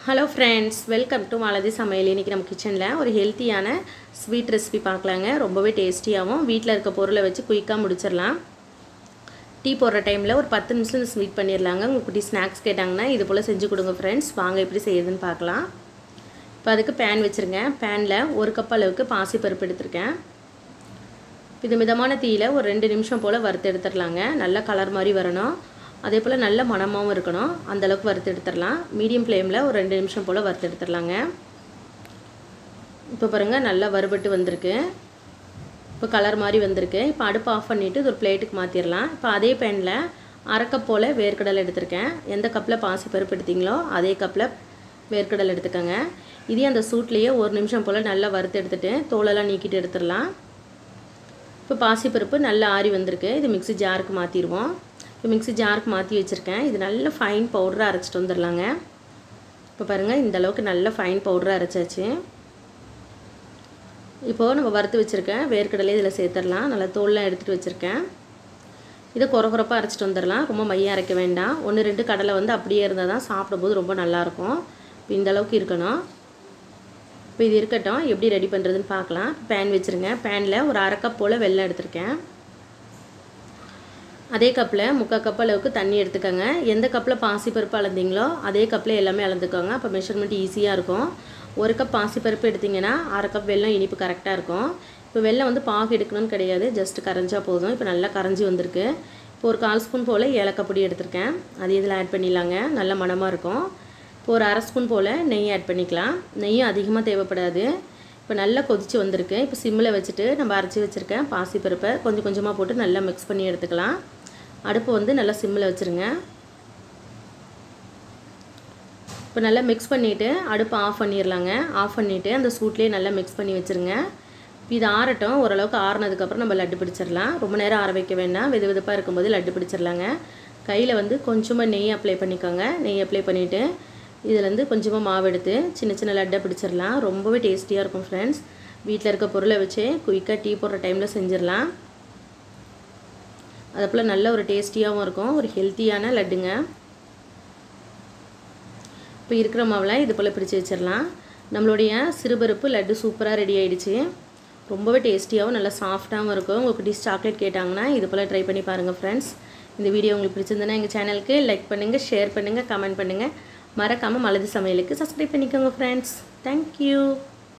hello friends welcome to Malathi Samayal இன்றைக்கி நம்ம கிச்சனில் ஒரு ஹெல்த்தியான ஸ்வீட் ரெசிபி பார்க்கலாங்க ரொம்பவே டேஸ்டியாகவும் வீட்டில் இருக்க பொருளை வச்சு குயிக்காக முடிச்சிடலாம் டீ போடுற டைமில் ஒரு பத்து நிமிஷம் இந்த ஸ்வீட் பண்ணிடலாங்க உங்கள் குட்டி ஸ்நாக்ஸ் கேட்டாங்கன்னா இது போல் செஞ்சு கொடுங்க ஃப்ரெண்ட்ஸ் வாங்க எப்படி செய்யுதுன்னு பார்க்கலாம் இப்போ அதுக்கு பேன் வச்சுருங்க பேனில் ஒரு கப் அளவுக்கு பாசிப்பருப்பு எடுத்திருக்கேன் இது மிதமான தீயில் ஒரு ரெண்டு நிமிஷம் போல் வறுத்து எடுத்துடலாங்க நல்ல கலர் மாதிரி வரணும் அதே போல் நல்ல மணமாகவும் இருக்கணும் அந்தளவுக்கு வறுத்து எடுத்துடலாம் மீடியம் ஃப்ளேமில் ஒரு ரெண்டு நிமிஷம் போல் வறுத்து எடுத்துடலாங்க இப்போ பாருங்கள் நல்லா வறுபட்டு வந்திருக்கு இப்போ கலர் மாதிரி வந்திருக்கு இப்போ அடுப்பு ஆஃப் பண்ணிவிட்டு இது ஒரு பிளேட்டுக்கு மாற்றிடலாம் இப்போ அதே பேனில் அரைக்கப் போல் வேர்க்கடலை எடுத்திருக்கேன் எந்த கப்பில் பாசி பருப்பு எடுத்தீங்களோ அதே கப்பில் வேர்க்கடலை எடுத்துக்கோங்க இதே அந்த சூட்லேயே ஒரு நிமிஷம் போல் நல்லா வறுத்து எடுத்துகிட்டு தோலெல்லாம் நீக்கிட்டு எடுத்துடலாம் இப்போ பாசிப்பருப்பு நல்லா ஆறி வந்திருக்கு இது மிக்ஸி ஜாருக்கு மாற்றிடுவோம் இப்போ மிக்ஸி ஜாருக்கு மாற்றி வச்சுருக்கேன் இது நல்ல ஃபைன் பவுடராக அரைச்சிட்டு வந்துடலாங்க இப்போ பாருங்கள் இந்த அளவுக்கு நல்ல ஃபைன் பவுடராக அரைச்சாச்சு இப்போது நம்ம வறுத்து வச்சுருக்கேன் வேர்க்கடலை இதில் சேர்த்துடலாம் நல்லா தோல்லாம் எடுத்துகிட்டு வச்சுருக்கேன் இதை குறை குறைப்பாக அரைச்சிட்டு வந்துடலாம் ரொம்ப மையம் அரைக்க வேண்டாம் ஒன்று ரெண்டு கடலை வந்து அப்படியே இருந்தால் தான் சாப்பிடும்போது ரொம்ப நல்லாயிருக்கும் இப்போ இந்த அளவுக்கு இருக்கணும் இப்போ இது இருக்கட்டும் எப்படி ரெடி பண்ணுறதுன்னு பார்க்கலாம் பேன் வச்சுருங்க பேனில் ஒரு அரை கப் போல் வெல்லம் எடுத்திருக்கேன் அதே கப்பில் முக்கால் கப் அளவுக்கு தண்ணி எடுத்துக்கோங்க எந்த கப்பில் பாசிப்பருப்பு அளந்தீங்களோ அதே கப்பில் எல்லாமே அளந்துக்கோங்க அப்போ மெஷர்மெண்ட் ஈஸியாக இருக்கும் ஒரு கப் பாசிப்பருப்பு எடுத்திங்கன்னா அரை கப் வெல்லம் இனிப்பு கரெக்டாக இருக்கும் இப்போ வெல்லம் வந்து பாகு எடுக்கணும்னு கிடையாது ஜஸ்ட் கரைஞ்சா போதும் இப்போ நல்லா கரைஞ்சி வந்திருக்கு இப்போ ஒரு கால் ஸ்பூன் போல் ஏலக்காய் பொடி எடுத்திருக்கேன் அது இதில் ஆட் பண்ணிடலாங்க நல்ல மணமாக இருக்கும் இப்போ ஒரு அரை ஸ்பூன் போல் நெய் ஆட் பண்ணிக்கலாம் நெய்யும் அதிகமாக தேவைப்படாது இப்போ நல்லா கொதித்து வந்திருக்கு இப்போ சிம்மில் வச்சுட்டு நம்ம அரைச்சி வச்சுருக்கேன் பாசிப்பருப்பை கொஞ்சம் கொஞ்சமாக போட்டு நல்லா மிக்ஸ் பண்ணி எடுத்துக்கலாம் அடுப்பு வந்து நல்லா சிம்மில் வச்சுருங்க இப்போ நல்லா மிக்ஸ் பண்ணிவிட்டு அடுப்பை ஆஃப் பண்ணிடலாங்க ஆஃப் பண்ணிவிட்டு அந்த சூட்லேயே நல்லா மிக்ஸ் பண்ணி வச்சுருங்க இது ஆறட்டும் ஓரளவுக்கு ஆறுனதுக்கப்புறம் நம்ம லட்டு பிடிச்சிடலாம் ரொம்ப நேரம் ஆற வைக்க வேண்டாம் வெது வெதுப்பாக இருக்கும்போது லட்டு பிடிச்சிடலாங்க கையில் வந்து கொஞ்சமாக நெய் அப்ளை பண்ணிக்கோங்க நெய் அப்ளை பண்ணிவிட்டு இதுலேருந்து கொஞ்சமாக மாவு எடுத்து சின்ன சின்ன லட்டை பிடிச்சிடலாம் ரொம்பவே டேஸ்டியாக இருக்கும் ஃப்ரெண்ட்ஸ் வீட்டில் இருக்க பொருளை வச்சு குயிக்காக டீ போடுற டைமில் செஞ்சிடலாம் அது போல் நல்ல ஒரு டேஸ்டியாகவும் இருக்கும் ஒரு ஹெல்த்தியான லட்டுங்க இப்போ இருக்கிற மாவில் இது போல் பிடிச்சி வச்சிடலாம் நம்மளுடைய சிறுபருப்பு லட்டு சூப்பராக ரெடி ஆகிடுச்சு ரொம்பவே டேஸ்டியாகவும் நல்லா சாஃப்டாகவும் இருக்கும் உங்கள் குட்டீஸ் சாக்லேட் கேட்டாங்கன்னா இது போல் ட்ரை பண்ணி பாருங்கள் ஃப்ரெண்ட்ஸ் இந்த வீடியோ உங்களுக்கு பிடிச்சிருந்தனா எங்கள் சேனலுக்கு லைக் பண்ணுங்கள் ஷேர் பண்ணுங்கள் கமெண்ட் பண்ணுங்கள் மறக்காமல் மலது சமையலுக்கு சப்ஸ்கிரைப் பண்ணிக்கோங்க ஃப்ரெண்ட்ஸ் தேங்க்யூ